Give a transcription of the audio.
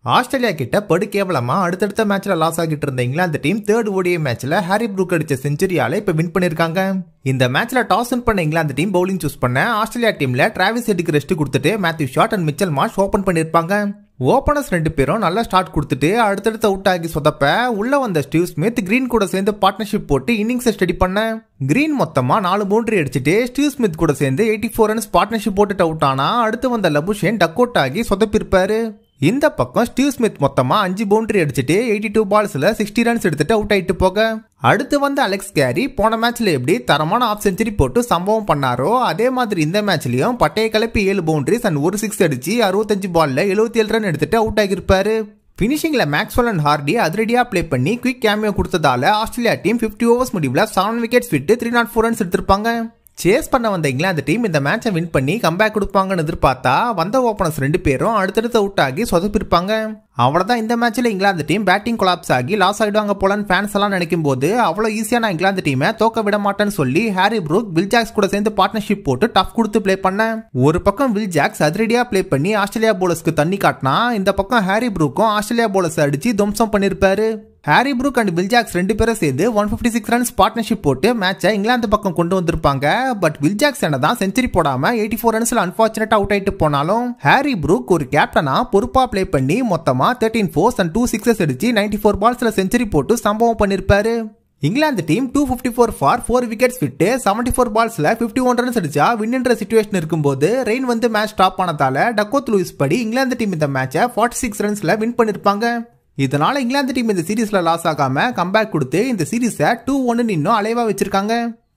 Australia கிட்ட படு கேவலமா அடுத்தடுத்த மேட்ச்ல லாஸ் ஆகிட்டு இருந்த இங்கிலாந்து டீம் தேர்ட் ஓடிஐ மேட்ச்ல ஹாரி ப்ரூக் அடிச்ச செஞ்சுரியால இப்ப வின் பண்ணிருக்காங்க இந்த மேட்ச்ல டாஸ் வின் பண்ண இங்கிலாந்து டீம் பவுலிங் சூஸ் பண்ண ஆஸ்திரேலியா டீம்ல டிராவிஸ் ஹெட்டுக்கு ரெஸ்ட் கொடுத்துட்டு Matthew Short and Mitchell Marsh open பண்ணிருப்பாங்க ஓபனர்ஸ் ரெண்டு பேரும் நல்ல ஸ்டார்ட் கொடுத்துட்டு அடுத்தடுத்து அவுட் ஆகி சொதப்ப உள்ள வந்த ஸ்டீவ் ஸ்மித் கிரீன் கூட சேர்ந்து பார்ட்னர்ஷிப் போட்டு இன்னிங்ஸை ஸ்டடி பண்ண கிரீன் மொத்தமா நாலு பவுண்டரி அடிச்சுட்டு ஸ்டீவ் ஸ்மித் கூட சேர்ந்து எயிட்டி ஃபோர் ரன்ஸ் பார்ட்னர்ஷிப் போட்டுட்டு அவுட் ஆனா அடுத்து வந்த லபுஷேன் டக் அவுட் ஆகி சொதப்பிருப்பாரு இந்த பக்கம் ஸ்டீவ் ஸ்மித் மொத்தமா அஞ்சு பவுண்டரி அடிச்சுட்டு எயிட்டி டூ பால்ஸ்ல சிக்ஸ்டி ரன்ஸ் எடுத்துட்டு அவுட் ஆயிட்டு போக அடுத்து வந்த அலெக்ஸ் கேரி போன மேட்ச்ல எப்படி தரமான ஆஃப் செஞ்சுரி போட்டு சம்பவம் பண்ணாரோ அதே மாதிரி இந்த மேட்ச்லயும் பட்டைய கலப்பி ஏழு பவுண்டரிஸ் அண்ட் ஒரு சிக்ஸ் அடிச்சு அறுபத்தஞ்சு பால்ல எழுபத்தி ஏழு ரன் எடுத்துட்டு அவுட் ஆகியிருப்பாரு பினிஷிங்ல மேக்ஸ்வெல் அண்ட் ஹார்டி அதிரடியா ப்ளே பண்ணி குயிக் கேமியோ கொடுத்ததால ஆஸ்திரேலியா டீம் பிப்டி ஓவர்ஸ் முடிவில் செவன் விக்கெட்ஸ் விட்டு த்ரீ நாட் ஃபோர் ரன்ஸ் எடுத்திருப்பாங்க சேஸ் பண்ண வந்த இங்கிலாந்து டீம் இந்த மேட்சை வின் பண்ணி கம்பேக் கொடுப்பாங்கன்னு எதிர்பார்த்தா வந்த ஓப்பனர்ஸ் ரெண்டு பேரும் அடுத்தடுத்து அவுட் ஆகி சொதப்பிருப்பாங்க அவ்வளவுதான் இந்த மேட்ச்ல இங்கிலாந்து டீம் பேட்டிங் கொலாப்ஸ் ஆகி லாஸ் ஆயிடுவாங்க போலன்னு ஃபேன்ஸ் எல்லாம் நினைக்கும் போது அவ்வளவு ஈஸியா நான் இங்கிலாந்து டீமை தோக்க விட மாட்டேன்னு சொல்லி ஹாரி ப்ரூக் வில் ஜாக்ஸ் கூட சேர்ந்து பார்ட்னர்ஷிப் போட்டு டஃப் கொடுத்து ப்ளே பண்ண ஒரு பக்கம் வில் ஜாக்ஸ் அதிரடியா ப்ளே பண்ணி ஆஸ்திரேலியா போலர்ஸ்க்கு தண்ணி காட்டினா இந்த பக்கம் ஹாரி ப்ரூக்கும் ஆஸ்திரேலியா போலர்ஸ் அடிச்சு துவம்சம் பண்ணிருப்பாரு ஹாரி ப்ரூக் அண்ட் வில்ஜாக்ஸ் ரெண்டு பேரும் சேர்ந்து one fifty six runs partnership போட்டு மேட்சை இங்கிலாந்து பக்கம் கொண்டு வந்திருப்பாங்க பட் வில்ஜாக்ஸ் என்ன தான் செஞ்சுரி போடாம எயிட்டி ஃபோர் ரன்ஸ்ல அன்பார்ச்சுனேட் அவுட் ஆயிட்டு போனாலும் ஹாரி ப்ரூக் ஒரு கேப்டனா பொறுப்பா ப்ளே பண்ணி மொத்தமா thirteen fours and two sixes அடிச்சு நைன்டி ஃபோர் பால்ஸ்ல செஞ்சுரி போட்டு சம்பவம் பண்ணிருப்பாரு England team two fifty four for four wickets விட்டு செவன்டி ஃபோர் பால்ஸ்ல ஃபிஃப்டி ஒன் ரன்ஸ் அடிச்சா வின்ன்ற சுச்சுவேஷன் இருக்கும்போது ரெயின் வந்து மேட்ச் ஸ்டாப் ஆனதால டக்கோத் லூயிஸ் படி இங்கிலாந்து டீம் இந்த மேட்சை ஃபார்ட்டி சிக்ஸ் ரன்ஸ்ல வின் பண்ணிருப்பாங்க இதனால இங்கிலாந்து டீம் இந்த சீரீஸ்ல லாஸ் ஆகாம கம்பேக் கொடுத்து இந்த சீரீஸை டூ ஒன்னு இன்னும் அலைவா வச்சிருக்காங்க